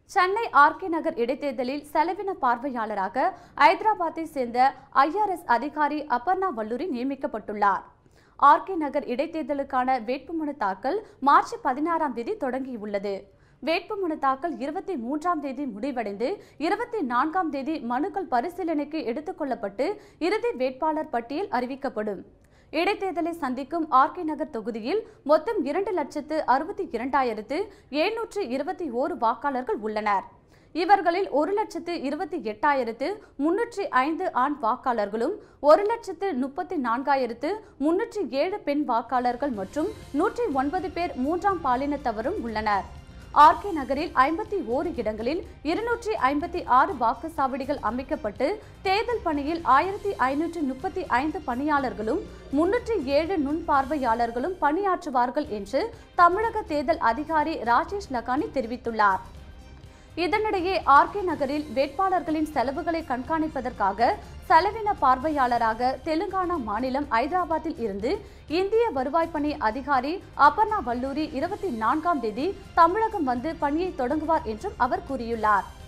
Chennai RK நகர் இடைத்தேர்தலில் செலவின பார்வையாளராக ஐதராபாத்தை சேர்ந்த ஐஆர்எஸ் அதிகாரி அபர்ணா வல்லூரி நியமிக்கப்பட்டுள்ளார் ஆர்கே நகர் இடைத்தேர்தலுக்கான வேட்புமனு தாக்கல் மார்ச் பதினாறாம் தேதி தொடங்கியுள்ளது வேட்புமனு தாக்கல் இருபத்தி மூன்றாம் தேதி முடிவடைந்து இருபத்தி நான்காம் தேதி மனுக்கள் பரிசீலனைக்கு எடுத்துக் கொள்ளப்பட்டு இறுதி வேட்பாளர் பட்டியல் அறிவிக்கப்படும் இடைத்தேர்தலை சந்திக்கும் ஆர்கே நகர் தொகுதியில் மொத்தம் இரண்டு லட்சத்து அறுபத்தி இரண்டாயிரத்து எழுநூற்று இருபத்தி ஓரு வாக்காளர்கள் உள்ளனர் இவர்களில் ஒரு லட்சத்து இருபத்தி எட்டாயிரத்து முன்னூற்றி ஐந்து ஆண் வாக்காளர்களும் ஒரு லட்சத்து முப்பத்தி நான்காயிரத்து முன்னூற்றி ஏழு பெண் வாக்காளர்கள் மற்றும் நூற்றி ஒன்பது பேர் மூன்றாம் பாலினத்தவரும் உள்ளனர் ஆர்கே நகரில் ஐம்பத்தி ஓரு இடங்களில் இருநூற்றி ஐம்பத்தி ஆறு வாக்குச்சாவடிகள் அமைக்கப்பட்டு தேர்தல் பணியில் ஆயிரத்தி ஐநூற்று முப்பத்தி ஐந்து பணியாளர்களும் முன்னூற்றி ஏழு நுண் பார்வையாளர்களும் பணியாற்றுவார்கள் என்று தமிழக தேர்தல் அதிகாரி ராஜேஷ் லக்கானி தெரிவித்துள்ளார் இதனிடையே ஆர்கே நகரில் வேட்பாளர்களின் செலவுகளை கண்காணிப்பதற்காக செலவின பார்வையாளராக தெலுங்கானா மாநிலம் ஐதராபாத்தில் இருந்து இந்திய வருவாய் பணி அதிகாரி அபர்ணா வல்லூரி இருபத்தி நான்காம் தேதி தமிழகம் வந்து பணியை தொடங்குவார் என்றும் அவர் கூறியுள்ளார்